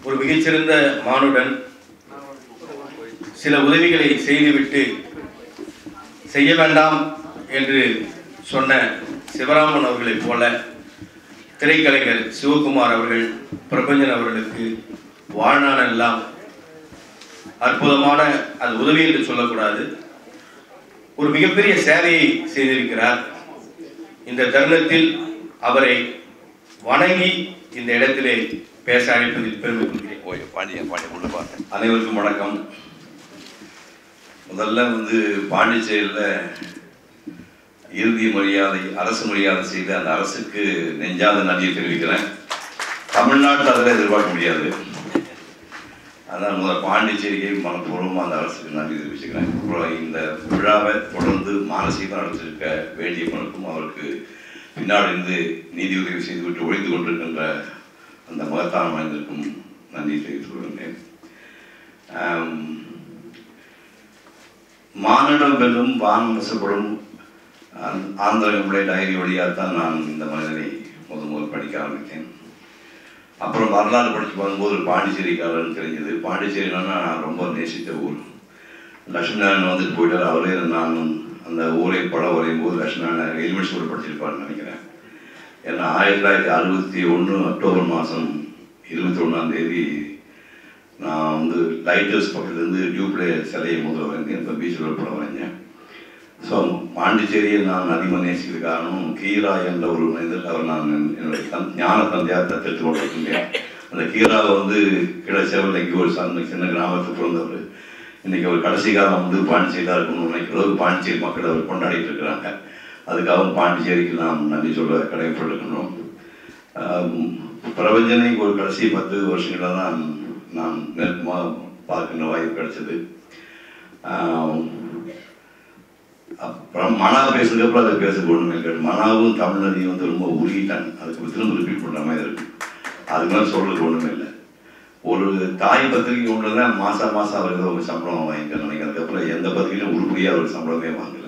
ஒரு மிகச்சிறந்த மானுடன் சில உதவிகளை செய்துவிட்டு செய்ய வேண்டாம் என்று சொன்ன சிவராமன் அவர்களைப் போல திரைக்கலைஞர் சிவகுமார் அவர்கள் பிரபஞ்சன் அவர்களுக்கு வாழ்நாளெல்லாம் அற்புதமான அது உதவி என்று சொல்லக்கூடாது ஒரு மிகப்பெரிய சேவையை செய்திருக்கிறார் இந்த தருணத்தில் அவரை வணங்கி இந்த இடத்திலே பேச அழைப்பதில் பெருமை கொள்கிறேன் ஓய் பாண்டியன் பாண்டியன் உள்ள பார்த்தேன் அனைவருக்கும் வணக்கம் முதல்ல வந்து பாண்டிச்சேரியில் இறுதி மரியாதை அரசு மரியாதை செய்த அந்த அரசுக்கு நெஞ்சாத நன்றியை தெரிவிக்கிறேன் தமிழ்நாட்டில் அதில் எதிர்பார்க்க முடியாது அதான் முதல் பாண்டிச்சேரியை மனப்பூர்வமாக அந்த அரசுக்கு நன்றி தெரிவிச்சுக்கிறேன் அப்புறம் இந்த விழாவை தொடர்ந்து மானசீகமாக நடத்திருக்க வேண்டியவனுக்கும் அவருக்கு பின்னாடி இருந்து நிதி உதவி செய்துவிட்டு ஒழித்து கொண்டிருக்கின்ற அந்த மகத்தான மனிதருக்கும் நன்றி தெரிவித்துக் கொள்கின்றேன் ஆம், மானிடம் வெல்லும் வான் வசப்படும் ஆந்திரங்களுடைய டைரி வழியாக தான் நான் இந்த மனிதனை முதல் முதல் படிக்க ஆரம்பித்தேன் அப்புறம் வரலாறு படித்து பார்க்கும்போது ஒரு பாண்டிச்சேரிக்காரன் தெரிஞ்சது பாண்டிச்சேரினா நான் ரொம்ப நேசித்த ஊர் லட்சுமிநாராயணன் வந்துட்டு போயிட்டார் அவரே நானும் அந்த ஊரை படம் வரையும் போது லட்சுமிநாராயணன் எலிமெண்ட் ஸ்கூல் படிச்சிருப்பாருன்னு நினைக்கிறேன் ஏன்னா ஆயிரத்தி தொள்ளாயிரத்தி அறுபத்தி ஒன்று அக்டோபர் மாதம் இருபத்தி ஒன்றாம் தேதி நான் வந்து லைட் ஹவுஸ் பக்கத்துலேருந்து டியூப்ளே சிலையை முதல் வரைந்தேன் இப்போ பீச்சில் படம் வரைஞ்சேன் ஸோ பாண்டிச்சேரியை நான் அதிகமாக நேசிக்கிற காரணம் கீரா என்ற ஒரு மனிதர் அவர் நான் என்னுடைய தன் ஞான தந்தையார் தத்தெடுத்து கொண்டிருக்கின்றேன் அந்த கீராவை வந்து கிடச்சவரில் இங்கே ஒரு சந்த சின்ன கிராமத்துக்கு பிறந்தவர் இன்னைக்கு அவர் கடைசி காலம் வந்து பாண்டிச்சேரி தான் இருக்கணும்னு நினைக்கிற அளவுக்கு பாண்டிச்சேரி மக்கள் அவர் கொண்டாடிட்டு இருக்கிறாங்க அதுக்காக பாண்டிச்சேரிக்கு நாம் நன்றி சொல்ல கடமைப்பட்டிருக்கின்றோம் ஆம், பிரபஞ்சனை ஒரு கடைசி பத்து வருஷங்களாக தான் நான் நெருக்கமாக பார்க்கின்ற வாய்ப்பு கிடைச்சது ஆம், அப்புறம் மனா பேசுனதுக்கப்புறம் அதை பேச ஒன்றுமே கிடையாது மனாவும் தமிழ் நதியும் வந்து ரொம்ப உருகிட்டாங்க அதுக்கு திரும்ப ரிப்பீட் பண்ணுற மாதிரி இருக்கு அது மாதிரி சொல்றது ஒன்றுமே இல்லை ஒரு தாய் பத்திரிக்கை ஒன்று தான் மாதம் மாதம் அவர் ஏதோ ஒரு சம்பளம் வாங்கிக்க நினைக்கிறேன் அதுக்கப்புறம் எந்த பத்திரிக்கையிலும் உருப்படியாக ஒரு சம்பளமே வாங்கலை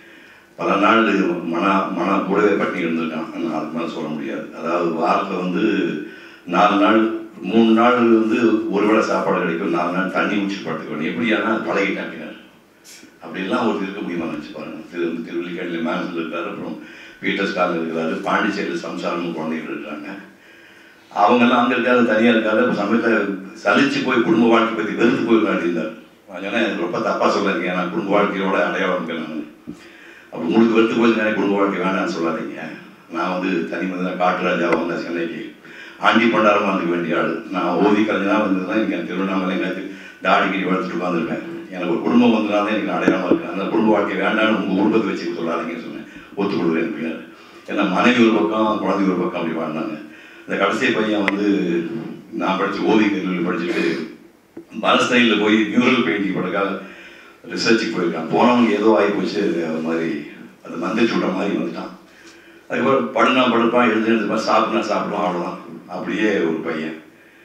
பல நாள் மனா மனா கூடவே பட்டினி இருந்திருக்கான் ஆனா அதுக்கு மேலே சொல்ல முடியாது அதாவது வாரத்தில் வந்து நாலு நாள் மூணு நாள் வந்து ஒரு வேளை சாப்பாடு கிடைக்கும் நாலு நாள் தண்ணி ஊற்றி படுத்துக்க வேணும் எப்படியானா பழகிட்டேன் அப்படின்னாரு அப்படிலாம் ஒரு இருக்க முடியுமா நினச்சி பாருங்க திரு திருவள்ளிக்கண்ணில் மேனேஜர் இருக்காரு அப்புறம் பீட்டர்ஸ் காலில் இருக்கிறாரு பாண்டிச்சேரியில் சம்சாரமும் குழந்தைகள் இருக்கிறாங்க அவங்கெல்லாம் அங்கே இருக்காது தனியாக இருக்காது இப்போ சமயத்தில் சலிச்சு போய் குடும்ப வாழ்க்கை பற்றி வெறுத்து போய் இருந்தார் ஏன்னா எனக்கு ரொம்ப தப்பாக சொல்லாதீங்க நான் குடும்ப வாழ்க்கையோட அடையாளம் நான் அப்போ உங்களுக்கு வெறுத்து போய் நிறைய குடும்ப வாழ்க்கை வேண்டாம்னு சொல்லாதீங்க நான் வந்து தனி மனிதன் காட்டுராஜா வந்தேன் சென்னைக்கு ஆண்டி பண்டாரமாக இருக்க வேண்டிய ஆள் நான் ஓதி கலைஞனாக வந்து தான் இங்கே திருவண்ணாமலை எங்காச்சு தாடி கட்டி வளர்த்துட்டு உட்காந்துருப்பேன் எனக்கு ஒரு குடும்பம் வந்ததுனால தான் எனக்கு அடையாளமாக இருக்கு அந்த குடும்ப வாழ்க்கை வேண்டாம்னு உங்கள் குடும்பத்தை வச்சு சொல்லாதீங்கன்னு சொன்னேன் ஒத்துக்கொள்வேன் பின்னர் ஏன்னா மனைவி ஒரு பக்கம் குழந்தை ஒரு பக்கம் அப்படி வாழ்ந்தாங்க இந்த கடைசி பையன் வந்து நான் படித்த ஓவிய கல்லூரியில் படிச்சுட்டு பாலஸ்டைனில் போய் மியூரல் பெயிண்டிங் படக்காக ரிசர்ச்சுக்கு போயிருக்கான் போனவங்க ஏதோ ஆகி போச்சு அது மாதிரி அது மந்திரிச்சு விட்ட மாதிரி வந்துட்டான் அதுக்கப்புறம் படுனா படுப்பான் எழுந்து எழுந்து சாப்பிட்னா சாப்பிடுவான் அவ்வளோதான் அப்படியே ஒரு பையன்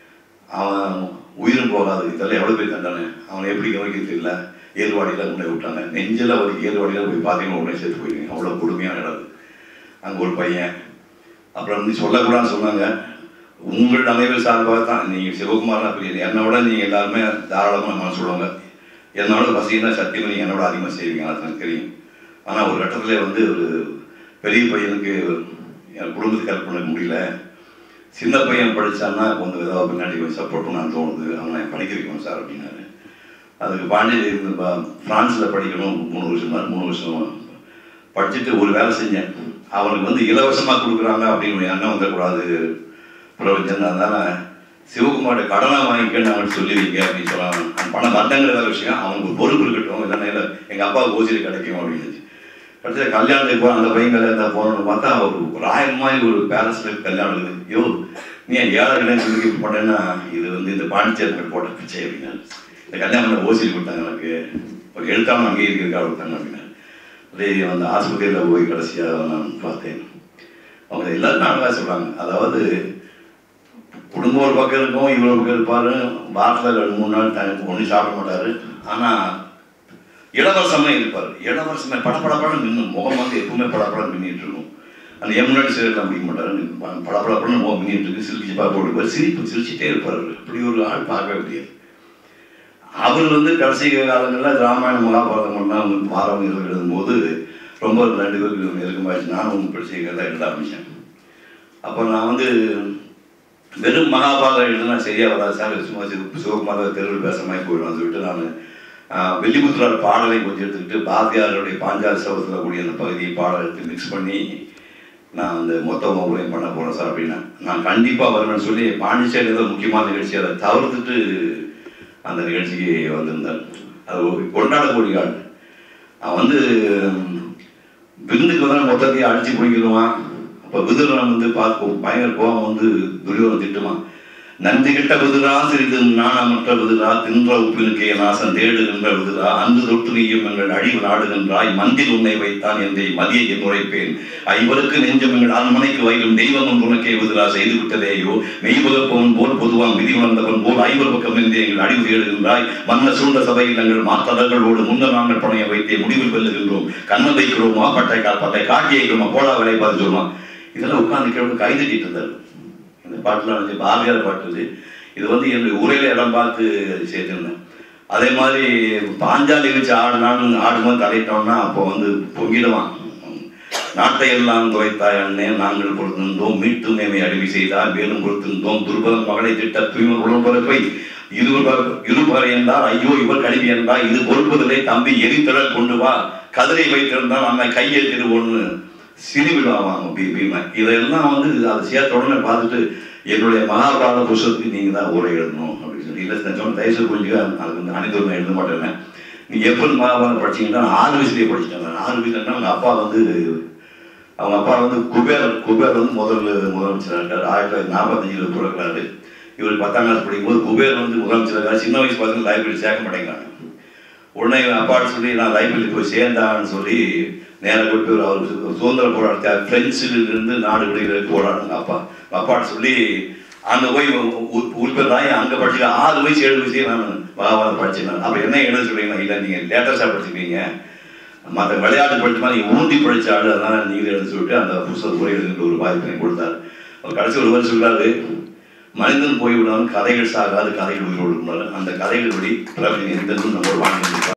அவன் உயிரும் போகாது இதெல்லாம் எவ்வளோ பேர் தந்தானே அவனை எப்படி கவனிக்க தெரியல ஏர்வாடியில் உடனே விட்டாங்க நெஞ்சில் ஒரு ஏர்வாடியில் போய் பார்த்தீங்கன்னா உடனே சேர்த்து போயிருக்கீங்க அவ்வளோ கொடுமையான இடம் அங்கே ஒரு பையன் அப்புறம் வந்து சொல்லக்கூடாதுன்னு சொன்னாங்க உங்கள் அமைப்பு சார்பாக தான் நீங்கள் சிவகுமார்லாம் புரியுது என்னை விட நீங்கள் எல்லாருமே தாராளமாக மனசு சொல்லுவாங்க என்னோட பசிங்கன்னா சத்தியமாக நீங்கள் என்னோட அதிகமாக செய்வீங்க அது எனக்கு தெரியும் ஆனால் ஒரு கட்டத்தில் வந்து ஒரு பெரிய பையனுக்கு என் குடும்பத்துக்கு ஹெல்ப் பண்ண முடியல சின்ன பையன் படித்தான்னா கொஞ்சம் ஏதாவது பின்னாடி கொஞ்சம் சப்போர்ட் பண்ணான்னு தோணுது அவனை படிக்க வைக்கணும் சார் அப்படின்னாரு அதுக்கு பாண்டியில் இருந்து ஃப்ரான்ஸில் படிக்கணும் மூணு வருஷம் தான் மூணு வருஷம் படிச்சுட்டு ஒரு வேலை செஞ்சேன் அவனுக்கு வந்து இலவசமாக கொடுக்குறாங்க அப்படின்னு ஒரு எண்ணம் வந்துடக்கூடாது பிரபஞ்சன் அதனால சிவகுமாரோட கடனை வாங்கிக்கன்னு அவன் சொல்லி வைங்க அப்படின்னு சொன்னாங்க அந்த பணம் வந்தங்கிற வேலை விஷயம் அவனுக்கு ஒரு பொறுப்பு இருக்கட்டும் இல்லைன்னா இல்லை எங்கள் அப்பா ஓசியில் கிடைக்கும் அப்படின்னு கடைசியில் கல்யாணத்துக்கு போன அந்த பையன் கல்யாணத்தை போகணும்னு பார்த்தா ஒரு ஒரு ஆயிரம் மாதிரி ஒரு பேலஸில் கல்யாணம் இருக்குது ஐயோ நீ ஏன் ஏழை கல்யாணம் சொல்லி இப்படி பண்ணேன்னா இது வந்து இந்த பாண்டிச்சேரி போட்ட பிச்சை அப்படின்னா இந்த கல்யாணம் பண்ண ஓசியில் கொடுத்தாங்க எனக்கு ஒரு எழுத்தாமல் அங்கேயே இருக்கிறதுக்காக கொடுத்தாங்க அப்படின்னா அப்படியே அந்த ஆஸ்பத்திரியில் போய் கடைசியாக நான் பார்த்தேன் அவங்க எல்லாரும் நல்லா சொல்கிறாங்க அதாவது குடும்பம் ஒரு பக்கம் இருக்கும் இவ்வளோ பக்கம் இருப்பார் வாரத்தில் ரெண்டு மூணு நாள் டைம் ஒன்றும் சாப்பிட மாட்டார் ஆனால் இளவரசமே இருப்பார் இளவரசமே படப்படப்படம் நின்று முகம் வந்து எப்பவுமே படப்படம் நின்றுட்டு இருக்கும் அந்த எம்முன்னாடி சிகரெட்லாம் பிடிக்க மாட்டார் படப்படப்படன்னு மின்னிட்டு இருக்கு சிரிச்சு பார்க்க போடுவார் சிரிப்பு சிரிச்சுட்டே இருப்பார் அவர். இப்படி ஒரு ஆள் பார்க்கவே முடியாது அவர் வந்து கடைசி காலங்களில் ராமாயணம் மகாபாரதம் எல்லாம் பாரம் எழுதும்போது ரொம்ப ரெண்டு பேருக்கு நெருக்கமாயிடுச்சு நானும் ஒன்று படிச்சு தான் எழுத ஆரம்பித்தேன் அப்போ நான் வந்து வெறும் மகாபாரதம் எழுதுனா சரியா வராது சார் சும்மா சிவ- சிவகுமார தெருவில் பேசுற மாதிரி போயிடும் சொல்லிட்டு நான் வெள்ளிபுத்திரார் பாடலை கொஞ்சம் எடுத்துக்கிட்டு பாரதியாருடைய பாஞ்சால சபத்தில் கூடிய அந்த பகுதியை பாடல் எடுத்து மிக்ஸ் பண்ணி நான் அந்த மொத்த மொபைலையும் பண்ண போகிறேன் சார் அப்படின்னா நான் கண்டிப்பாக வருவேன்னு சொல்லி பாண்டிச்சேரி ஏதோ முக்கியமான நிகழ்ச்சி அதை தவிர்த்துட்டு அந்த நிகழ்ச்சிக்கு வந்திருந்தார் அது ஒரு கொண்டாடக்கூடிய ஆள் அவன் வந்து விருந்துக்கு வந்து மொத்தத்தையும் அடிச்சு பிடிக்கிடுவான் அப்போ விதுரன் வந்து பார்க்கும் பயங்கர கோபம் வந்து துரியோதன் திட்டுவான் நன்றி கிட்ட விதுரா சிறிது நாணமற்ற விதுரா தின்ற உப்பினுக்கே நாசம் தேடுகின்ற விதுரா அன்று தொட்டு நீயும் எங்கள் அழிவு நாடுகின்றாய் மந்தில் உன்னை வைத்தான் என்னை மதியை என் உரைப்பேன் ஐவருக்கு நெஞ்சம் எங்கள் அரண்மனைக்கு வயிறும் தெய்வம் ஒன்று உனக்கே விதுரா செய்து விட்டதேயோ மெய்புகப்பவன் போல் பொதுவான் விதி உணர்ந்தவன் போல் ஐவர் பக்கம் இருந்து எங்கள் அழிவு தேடுகின்றாய் மன்ன சூழ்ந்த சபையில் எங்கள் மாத்தவர்களோடு முன்னர் நாங்கள் பணைய வைத்தே முடிவில் வெல்லுகின்றோம் கண்ணை வைக்கிறோமா பட்டை கா பட்டை காட்டி வைக்கிறோமா போடா வேலை பார்த்து சொல்லுவான் இதெல்லாம் உட்கார்ந்து கேட்டு கைதட்டிட்டு இருந்தார் இந்த பாட்டுலாம் வந்து பாரதியார் பாட்டு இது இது வந்து என்னுடைய உரையில இடம் பார்த்து சேர்த்திருந்தேன் அதே மாதிரி பாஞ்சாலி வச்சு ஆடினாலும் ஆடும்போது தலையிட்டோம்னா அப்போ வந்து பொங்கிடுவான் நாட்டை எல்லாம் துவைத்தாய் அண்ணே நாங்கள் பொறுத்திருந்தோம் மீட்டு மேமை அடிமை செய்தார் மேலும் பொறுத்திருந்தோம் துர்பதம் மகளை திட்ட தூய்மை உடம்பரப்பை இருவர் இருவர் என்றால் ஐயோ இவர் கல்வி என்றால் இது பொறுப்பதில்லை தம்பி எரித்தழல் கொண்டு வா கதிரை வைத்திருந்தால் நம்ம கையெழுத்திடுவோன்னு சிரிவிடுவாங்க பீமை இதெல்லாம் வந்து அதை சேர்த்த உடனே பார்த்துட்டு என்னுடைய மகாபாரத புஸ்தகத்துக்கு நீங்கள் தான் உரை எழுதணும் அப்படின்னு சொல்லி இல்லை நான் சொன்ன தயவுசெய்து கொஞ்சம் அது வந்து அனைத்து நான் எழுத மாட்டேன் நீங்கள் எப்போ மகாபாரதம் படிச்சீங்கன்னா நான் ஆறு வயசுலேயே படிச்சிட்டேன் நான் ஆறு வயசுலன்னா அவங்க அப்பா வந்து அவங்க அப்பா வந்து குபேர் குபேர் வந்து முதல் முதலமைச்சராக இருக்கார் ஆயிரத்தி தொள்ளாயிரத்தி நாற்பத்தஞ்சில் பிறக்கிறாரு இவர் பத்தாம் கிளாஸ் படிக்கும்போது குபேர் வந்து முதலமைச்சராக இருக்காரு சின்ன வயசு பார்த்தீங்கன்னா லைப்ரரி சேர்க்க மாட்டேங்கிறாங்க உடனே எங்கள் அப்பாட்ட சொல்லி நான் லைப்ரரிக்கு போய் சேர்ந்தான்னு சொல்லி நேராக கொண்டு போய் அவர் சு- சுதந்திர போராட்டத்தை பிரெஞ்சிலிருந்து நாடு விடுகிறதுக்கு போராடுங்க அப்பா அப்பாட்ட சொல்லி அங்கே போய் உறுப்பினராகி அங்கே படிச்சு ஆறு வயசு ஏழு வயசு நான் மகாபாரதம் படிச்சேன் அப்போ என்ன எழுத சொல்றீங்கன்னா இல்லை நீங்கள் லேட்டஸ்டாக படிச்சிருக்கீங்க மற்ற விளையாட்டு படிச்ச மாதிரி ஊண்டி படிச்ச ஆள் அதனால நீங்கள் எழுத சொல்லிட்டு அந்த புஸ்தகம் உரை எழுதுகின்ற ஒரு வாய்ப்பினை கொடுத்தார் அவர் கடைசி ஒரு வருஷம் சொல்றாரு மனிதன் போய்விடாமல் கதைகள் சாகாது கதைகள் உயிரோடு அந்த கதைகள் வழி பிரபஞ்சம் எந்த நம்ம வாழ்ந்து